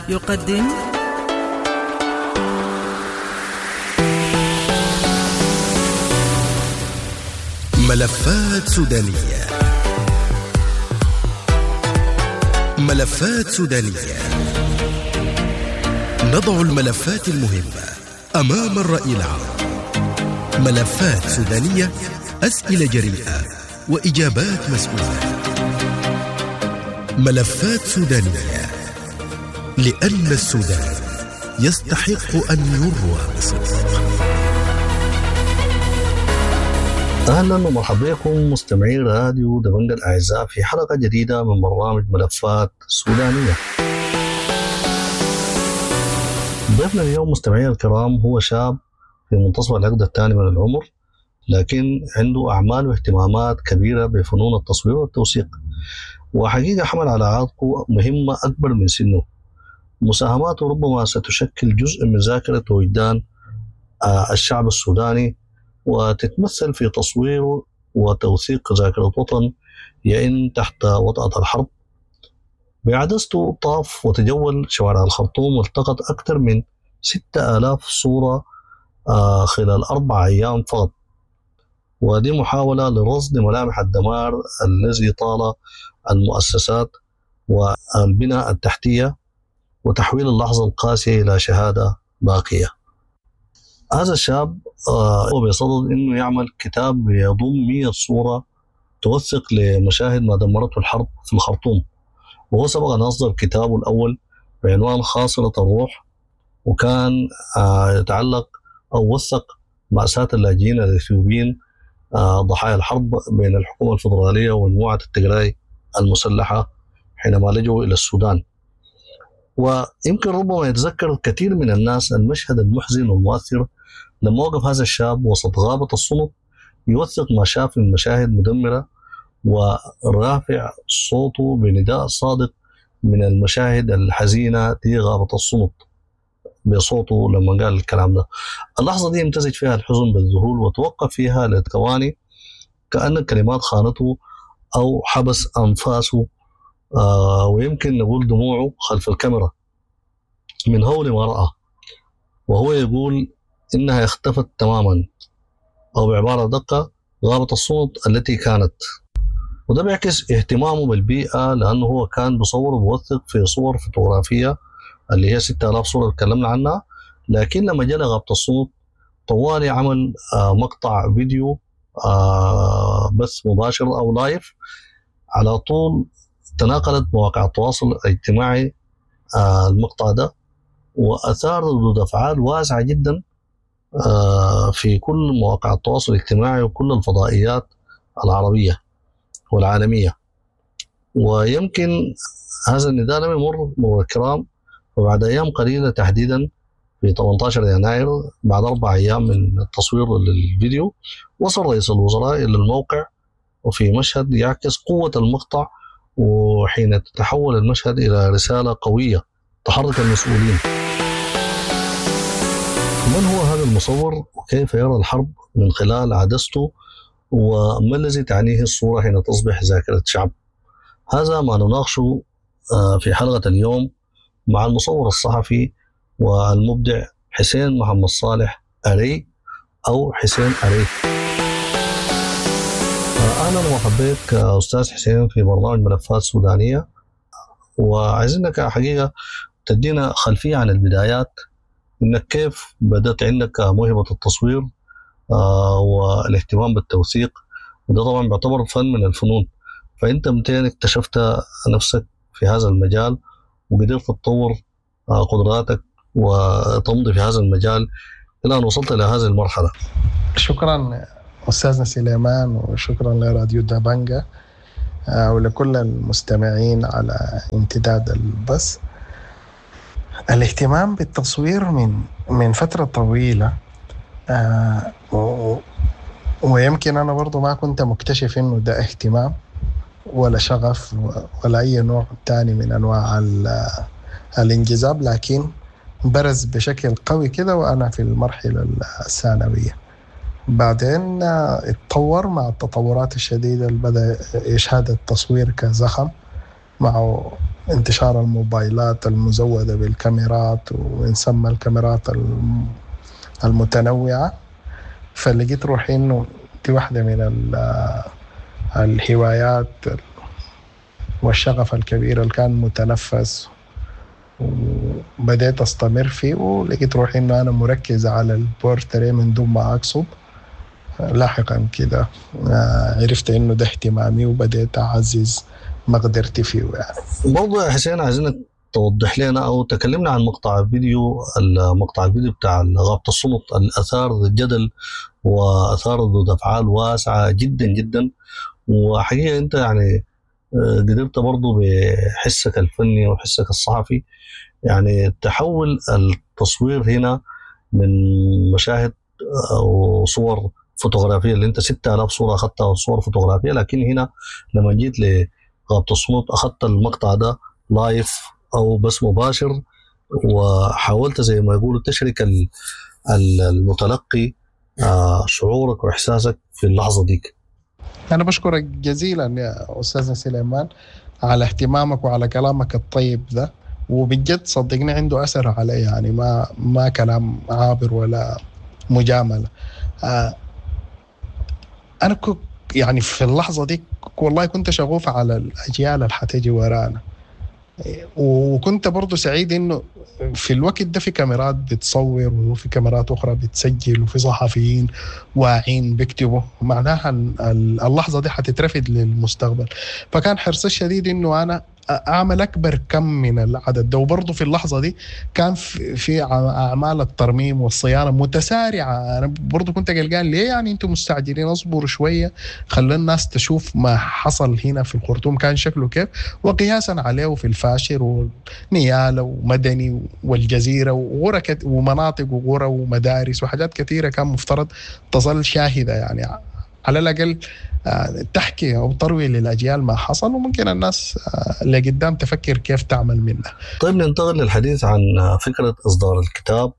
يقدم ملفات سودانية ملفات سودانية نضع الملفات المهمة أمام الرأي العام ملفات سودانية أسئلة جريئة وإجابات مسؤولة ملفات سودانية لأن السودان يستحق أن يروى بصدق اهلا ومرحبا بكم مستمعي راديو دبنج الاعزاء في حلقه جديده من برنامج ملفات سودانيه. ضيفنا اليوم مستمعينا الكرام هو شاب في منتصف العقد الثاني من العمر لكن عنده اعمال واهتمامات كبيره بفنون التصوير والتوثيق. وحقيقه حمل على عاتقه مهمه اكبر من سنه. مساهماته ربما ستشكل جزء من ذاكره وجدان الشعب السوداني وتتمثل في تصوير وتوثيق ذاكرة وطن يئن تحت وطأة الحرب بعدسته طاف وتجول شوارع الخرطوم والتقط أكثر من ستة آلاف صورة خلال أربع أيام فقط ودي محاولة لرصد ملامح الدمار الذي طال المؤسسات والبناء التحتية وتحويل اللحظة القاسية إلى شهادة باقية هذا الشاب هو بصدد انه يعمل كتاب يضم 100 صوره توثق لمشاهد ما دمرته الحرب في الخرطوم وهو سبق ان اصدر كتابه الاول بعنوان خاصره الروح وكان يتعلق او وثق ماساه اللاجئين الاثيوبيين ضحايا الحرب بين الحكومه الفدراليه ومجموعه التجراي المسلحه حينما لجوا الى السودان ويمكن ربما يتذكر كثير من الناس المشهد المحزن والمؤثر لما وقف هذا الشاب وسط غابة الصمت يوثق ما شاف من مشاهد مدمرة ورافع صوته بنداء صادق من المشاهد الحزينة في غابة الصمت بصوته لما قال الكلام ده اللحظة دي امتزج فيها الحزن بالذهول وتوقف فيها لثواني كأن الكلمات خانته أو حبس أنفاسه آه ويمكن نقول دموعه خلف الكاميرا من هول ما رأى وهو يقول إنها اختفت تماما أو بعبارة دقة غابة الصوت التي كانت وده بيعكس اهتمامه بالبيئة لأنه هو كان بصور وبوثق في صور فوتوغرافية اللي هي 6000 صورة تكلمنا عنها لكن لما جاء غابة الصوت طوالي عمل آه مقطع فيديو آه بث مباشر أو لايف على طول تناقلت مواقع التواصل الاجتماعي آه المقطع ده وأثار ردود أفعال واسعة جدا في كل مواقع التواصل الاجتماعي وكل الفضائيات العربية والعالمية ويمكن هذا النداء لم يمر مرور الكرام وبعد أيام قليلة تحديدا في 18 يناير بعد أربع أيام من التصوير للفيديو وصل رئيس الوزراء إلى الموقع وفي مشهد يعكس قوة المقطع وحين تتحول المشهد إلى رسالة قوية تحرك المسؤولين من هو هذا المصور وكيف يرى الحرب من خلال عدسته وما الذي تعنيه الصورة حين تصبح ذاكرة شعب هذا ما نناقشه في حلقة اليوم مع المصور الصحفي والمبدع حسين محمد صالح أري أو حسين أري أهلا ومرحبا بك أستاذ حسين في برنامج ملفات سودانية وعايزينك حقيقة تدينا خلفية عن البدايات انك كيف بدات عندك موهبه التصوير آه والاهتمام بالتوثيق وده طبعا بيعتبر فن من الفنون فانت متين اكتشفت نفسك في هذا المجال وقدرت تطور آه قدراتك وتمضي في هذا المجال الى ان وصلت الى هذه المرحله شكرا استاذنا سليمان وشكرا لراديو دابانجا آه ولكل المستمعين على امتداد البث الاهتمام بالتصوير من من فترة طويلة آه و ويمكن أنا برضو ما كنت مكتشف إنه ده اهتمام ولا شغف ولا أي نوع تاني من أنواع الانجذاب لكن برز بشكل قوي كده وأنا في المرحلة الثانوية بعدين اتطور مع التطورات الشديدة اللي بدأ إشهاد التصوير كزخم مع انتشار الموبايلات المزودة بالكاميرات ونسمى الكاميرات المتنوعة فلقيت روحي إنه دي واحدة من الهوايات والشغف الكبير اللي كان متنفس وبدأت أستمر فيه ولقيت روحي إنه أنا مركز على البورتري من دون ما أقصد لاحقا كده آه، عرفت إنه ده اهتمامي وبدأت أعزز مقدرتي فيه يعني برضه يا حسين عايزينك توضح لنا او تكلمنا عن مقطع الفيديو مقطع الفيديو بتاع غابة الصمت الاثار الجدل واثار ردود افعال واسعه جدا جدا وحقيقه انت يعني آه، قدرت برضه بحسك الفني وحسك الصحفي يعني تحول التصوير هنا من مشاهد او صور فوتوغرافيه اللي انت 6000 صوره اخذتها صور فوتوغرافيه لكن هنا لما جيت لغابه الصمت اخذت المقطع ده لايف او بس مباشر وحاولت زي ما يقولوا تشرك المتلقي آه، شعورك واحساسك في اللحظه ديك انا بشكرك جزيلا يا استاذنا سليمان على اهتمامك وعلى كلامك الطيب ده وبجد صدقني عنده اثر علي يعني ما ما كلام عابر ولا مجامله آه انا كنت يعني في اللحظه دي والله كنت شغوف على الاجيال اللي حتجي ورانا وكنت برضو سعيد انه في الوقت ده في كاميرات بتصور وفي كاميرات اخرى بتسجل وفي صحفيين واعين بيكتبوا معناها اللحظه دي حتترفد للمستقبل فكان حرصي الشديد انه انا اعمل اكبر كم من العدد ده وبرضه في اللحظه دي كان في اعمال الترميم والصيانه متسارعه انا برضه كنت قلقان ليه يعني انتم مستعجلين اصبروا شويه خلوا الناس تشوف ما حصل هنا في الخرطوم كان شكله كيف وقياسا عليه في الفاشر ونياله ومدني والجزيره وغرة ومناطق وغرة ومدارس وحاجات كثيره كان مفترض تظل شاهده يعني على الاقل آه، تحكي او تروي للاجيال ما حصل وممكن الناس آه، اللي قدام تفكر كيف تعمل منه. طيب ننتقل للحديث عن فكره اصدار الكتاب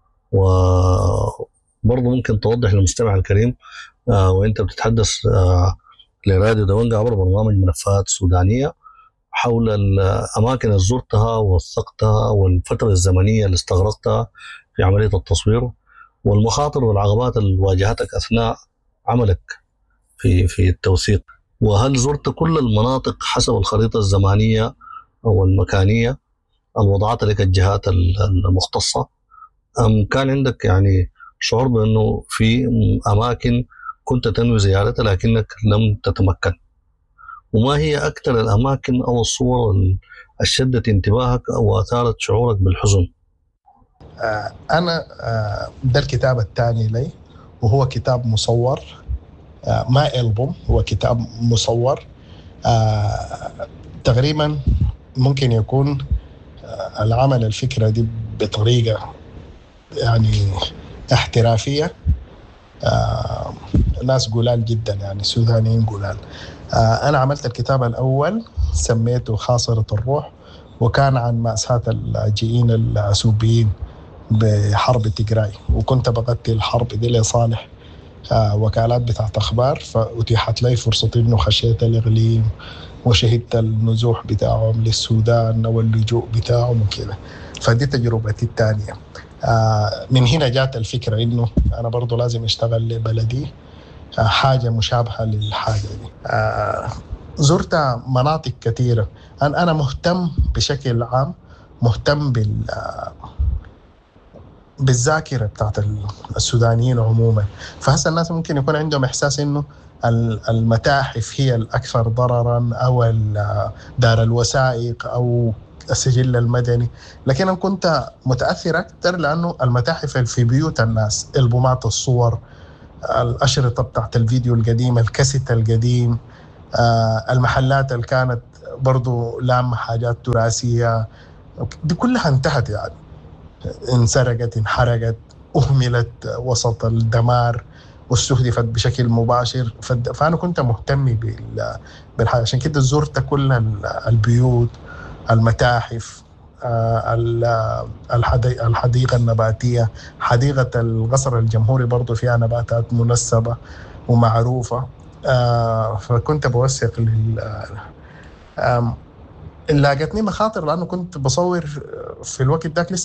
وبرضه ممكن توضح للمستمع الكريم آه، وانت بتتحدث لراديو دوانجا عبر برنامج ملفات سودانيه حول الاماكن اللي زرتها ووثقتها والفتره الزمنيه اللي استغرقتها في عمليه التصوير والمخاطر والعقبات اللي واجهتك اثناء عملك في في التوثيق وهل زرت كل المناطق حسب الخريطة الزمانية أو المكانية الوضعت لك الجهات المختصة أم كان عندك يعني شعور بأنه في أماكن كنت تنوي زيارتها لكنك لم تتمكن وما هي أكثر الأماكن أو الصور اللي شدت انتباهك أو أثارت شعورك بالحزن آه، أنا آه، ده الكتاب الثاني لي وهو كتاب مصور آه، ما ألبوم هو كتاب مصور آه، تقريبا ممكن يكون آه، العمل الفكرة دي بطريقة يعني احترافية ناس قلال جدا يعني سودانيين قلال أنا عملت الكتاب الأول سميته خاصرة الروح وكان عن مأساة اللاجئين الأثوبيين بحرب تجراي وكنت بغطي الحرب دي لصالح آه، وكالات بتاعت اخبار فاتيحت لي فرصه انه خشيت الاقليم وشهدت النزوح بتاعهم للسودان واللجوء بتاعهم وكذا فدي تجربتي الثانيه آه، من هنا جات الفكره انه انا برضو لازم اشتغل لبلدي آه، حاجه مشابهه للحاجه دي زرت مناطق كثيره انا مهتم بشكل عام مهتم بال بالذاكره بتاعت السودانيين عموما فهسه الناس ممكن يكون عندهم احساس انه المتاحف هي الاكثر ضررا او دار الوثائق او السجل المدني لكن انا كنت متاثر اكثر لانه المتاحف في بيوت الناس البومات الصور الاشرطه بتاعت الفيديو القديم الكاسيت القديم آه، المحلات اللي كانت برضو لامه حاجات تراثيه دي كلها انتهت يعني انسرقت انحرقت أهملت وسط الدمار واستهدفت بشكل مباشر فأنا كنت مهتم بالحاجة عشان كده زرت كل البيوت المتاحف آه، الحديقة النباتية حديقة القصر الجمهوري برضو فيها نباتات منسبة ومعروفة آه، فكنت بوثق لل لاقتني مخاطر لانه كنت بصور في الوقت ذاك لسه